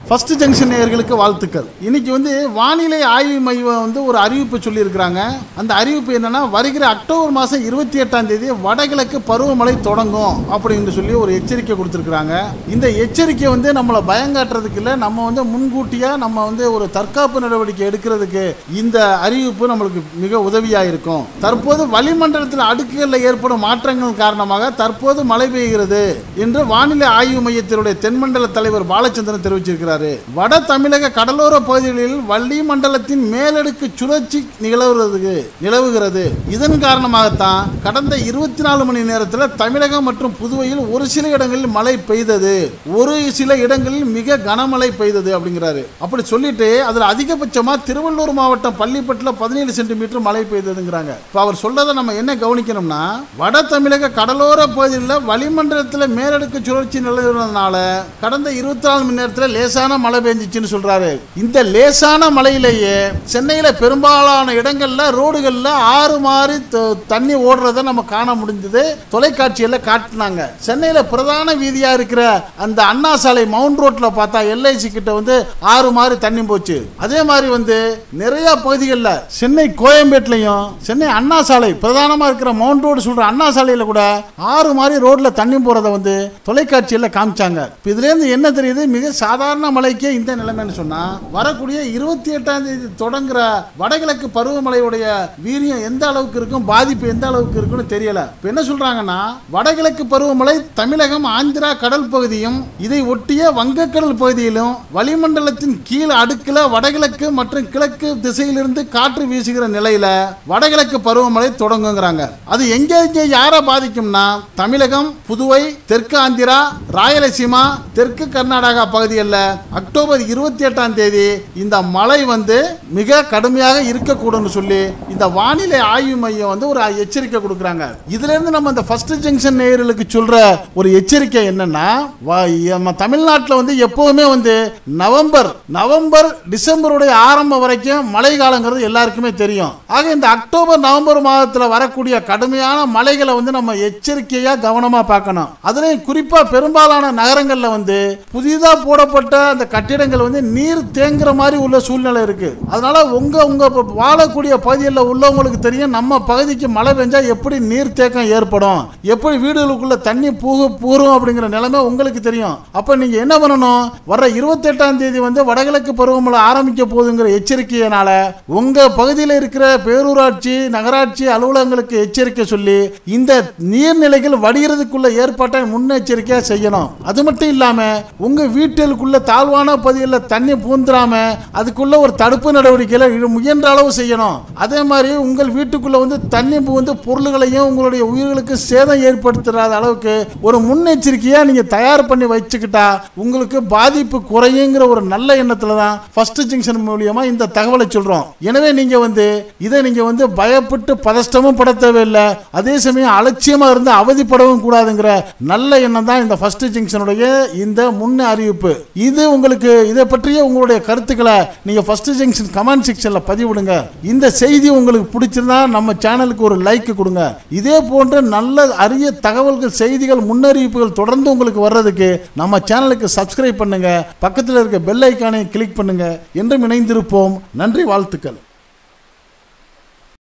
first junction நேயர்களுக்கு வாழ்த்துக்கள் இன்னைக்கு வந்து வானிலை ஆய்வு மையம் வந்து ஒரு அறிவிப்பு சொல்லியிருக்கிறாங்க அந்த அறிவிப்பு என்னன்னா வருகிற அக்டோபர் மாதம் இருபத்தி எட்டாம் தேதி வடகிழக்கு பருவமழை தொடங்கும் அப்படின்னு சொல்லி ஒரு எச்சரிக்கை கொடுத்துருக்குறாங்க இந்த எச்சரிக்கை வந்து நம்மளை பயங்காட்டுறதுக்கு இல்லை நம்ம வந்து முன்கூட்டியாக நம்ம வந்து ஒரு தற்காப்பு நடவடிக்கை எடுக்கிறதுக்கு இந்த அறிவிப்பு நம்மளுக்கு மிக உதவியாக இருக்கும் தற்போது வளிமண்டலத்தில் அடுக்குகளில் ஏற்படும் மாற்றங்கள் காரணமாக தற்போது மழை பெய்கிறது என்று வானிலை ஆய்வு மையத்தினுடைய தென்மண்டல தலைவர் பாலச்சந்திரன் தெரிவிச்சிருக்கிறாரு வட தமிழக கடலோர பகுதிகளில் வளிமண்டலத்தின் மேலடுக்கு சுழற்சி நிலவுறதுக்கு நிலவுகிறது இதன் காரணமாகத்தான் கடந்த இருபத்தி நாலு மணி நேரத்தில் தமிழகம் மற்றும் புதுவையில் ஒரு சில இடங்களில் மழை பெய்தது ஒரு சில இடங்களில் மிக கனமழை பெய்தது அப்படிங்கிறாரு அப்படி சொல்லிட்டு அதுல அதிகபட்சமா திருவள்ளூர் மாவட்டம் பள்ளிப்பட்டில் பதினேழு சென்டிமீட்டர் மழை பெய்ததுங்கிறாங்க இப்போ அவர் சொல்றதை நம்ம என்ன கவனிக்கணும்னா வட தமிழக கடலோர பகுதியில் வளிமண்டலத்தில் மேலடுக்கு சுழற்சி நிலவுறதுனால கடந்த இருபத்தி நாலு மணி நேரத்தில் லேசான மழை பெஞ்சிச்சுன்னு சொல்றாரு இந்த லேசான மழையிலேயே சென்னையில் பெரும்பாலான இடங்கள்ல ரோடுகள்ல ஆறு மாறி த- தண்ணி ஓடுறத நம்ம காண முடிஞ்சது தொலைக்காட்சியில் காட்டினாங்க சென்னையில் பிரதான வீதியா இருக்கிற அந்த அண்ணா சாலை மவுண்ட் ரோட்ல பார்த்தா எல்ஐசி கிட்ட வந்து ஆறு மாறி தண்ணி போச்சு அதே மாதிரி வந்து நிறைய பகுதிகளில் சென்னை கோயம்பேட்லையும் சென்னை அண்ணா சாலை பிரதானமா இருக்கிற மவுண்ட் ரோடு சொல்ற அண்ணா சாலையில கூட ஆறு மாதிரி ரோட்ல தண்ணி போறத வந்து தொலைக்காட்சியில் காமிச்சாங்க இப்ப இதுல இருந்து என்ன தெரியுது மிக சாதாரண மழைக்கே இந்த நிலைமைன்னு சொன்னா வரக்கூடிய இருபத்தி எட்டாம் தேதி தொடங்குற வடகிழக்கு பருவமழையுடைய வீரியம் எந்த அளவுக்கு இருக்கும் பாதிப்பு எந்த அளவுக்கு இருக்குன்னு தெரியல இப்ப என்ன சொல்றாங்கன்னா வடகிழக்கு பருவமழை தமிழகம் ஆந்திரா கடல் பகுதியும் இதை ஒட்டிய வங்கக்கடல் பகுதியிலும் வளிமண்டலத்தின் கீழ் அடுக்குல வடகிழக்கு மற்றும் கிழக்கு திசையிலிருந்து காற்று வீசுகிற நிலையில வடகிழக்கு பருவமழை தொடங்குங்கிறாங்க அது எங்க எங்க யாரை பாதிக்கும்னா தமிழகம் புதுவை தெற்கு ஆந்திரா ராயலசீமா தெற்கு கர்நாடகா பகுதிகளில் அக்டோபர் இருபத்தி எட்டாம் தேதி இந்த மழை வந்து மிக கடுமையாக இருக்கக்கூடும்னு சொல்லி இந்த வானிலை ஆய்வு மையம் வந்து ஒரு எச்சரிக்கை கொடுக்குறாங்க இதுல இருந்து நம்ம இந்த ஃபர்ஸ்ட் ஜங்ஷன் நேயர்களுக்கு சொல்ற ஒரு எச்சரிக்கை என்னன்னா வா- நம்ம தமிழ்நாட்டில் வந்து எப்போதுமே வந்து நவம்பர் நவம்பர் டிசம்பருடைய ஆரம்பம் வரைக்கும் மழை காலங்கிறது எல்லாருக்குமே தெரியும் ஆக இந்த அக்டோபர் நவம்பர் மாதத்தில் வரக்கூடிய கடுமையான மழைகளை வந்து நம்ம எச்சரிக்கையா கவனமா பார்க்கணும் அதுலயும் குறிப்பா பெரும்பாலான நகரங்கள்ல வந்து புதிதா போடப்பட்ட அந்த கட்டிடங்கள் வந்து நீர் தேங்குற மாதிரி உள்ள சூழ்நிலை இருக்கு அதனால உங்க உங்க ப- வாழக்கூடிய பகுதிகளில் உள்ளவங்களுக்கு தெரியும் நம்ம பகுதிக்கு மழை பெஞ்சா எப்படி நீர் தேக்கம் ஏற்படும் எப்படி வீடுகளுக்குள்ள தண்ணி பூகு பூரும் அப்படிங்கிற நிலைமை உங்களுக்கு தெரியும் அப்ப நீங்க என்ன பண்ணணும் வர்ற இருபத்தெட்டாம் தேதி வந்து வடகிழக்கு பருவமழை ஆரம்பிக்க போகுதுங்கிற எச்சரிக்கையினால உங்க பகுதியில் இருக்கிற பேரூராட்சி நகராட்சி அலுவலகங்களுக்கு எச்சரிக்கை சொல்லி இந்த நீர்நிலைகள் வடிகிறதுக்குள்ள ஏற்பாட்டை முன்னெச்சரிக்கையா செய்யணும் அது மட்டும் இல்லாம உங்க வீட்டுக்குள்ள தாழ்வான பகுதிகளில் தண்ணி பூந்துராம அதுக்குள்ள ஒரு தடுப்பு நடவடிக்கைகளை இ- முயன்ற அளவு செய்யணும் அதே மாதிரி உங்கள் வீட்டுக்குள்ள வந்து தண்ணி புகுந்து பொருள்களையும் உங்களுடைய உயிர்களுக்கு சேதம் ஏற்படுத்தாத அளவுக்கு ஒரு முன்னெச்சரிக்கையா நீங்க தயார் பண்ணி வச்சுக்கிட்டா உங்களுக்கு பாதிப்பு குறையுங்கிற ஒரு நல்ல எண்ணத்துல தான் ஃபர்ஸ்ட் ஜங்ஷன் மூலியமா இந்த தகவலை சொல்றோம் எனவே நீங்க வந்து இதை நீங்க வந்து பயப்பட்டு பதஷ்டமும் பட தேவையில்லை அதே சமயம் அலட்சியமா இருந்து அவதிப்படவும் கூடாதுங்கிற நல்ல எண்ணம் தான் இந்த ஃபர்ஸ்ட் ஜங்ஷனுடைய இந்த முன்ன அறிவிப்பு இது உங்களுக்கு இதை பற்றிய உங்களுடைய கருத்துக்களை நீங்க ஃபர்ஸ்ட் ஜங்ஷன் கமெண்ட் செக்ஷன்ல பதிவிடுங்க இந்த செய்தி உங்களுக்கு பிடிச்சிருந்தா நம்ம சேனலுக்கு ஒரு லைக் கொடுங்க இதே போன்ற நல்ல அரிய தகவல்கள் செய்திகள் முன்னறிவிப்புகள் தொடர்ந்து உங்களுக்கு வர்றதுக்கு நம்ம சேனலுக்கு சப்ஸ்கிரைப் பண்ணுங்க பக்கத்தில் இருக்க பெல் ஐக்கானை கிளிக் பண்ணுங்க என்றும் இணைந்திருப்போம் நன்றி வாழ்த்துக்கள்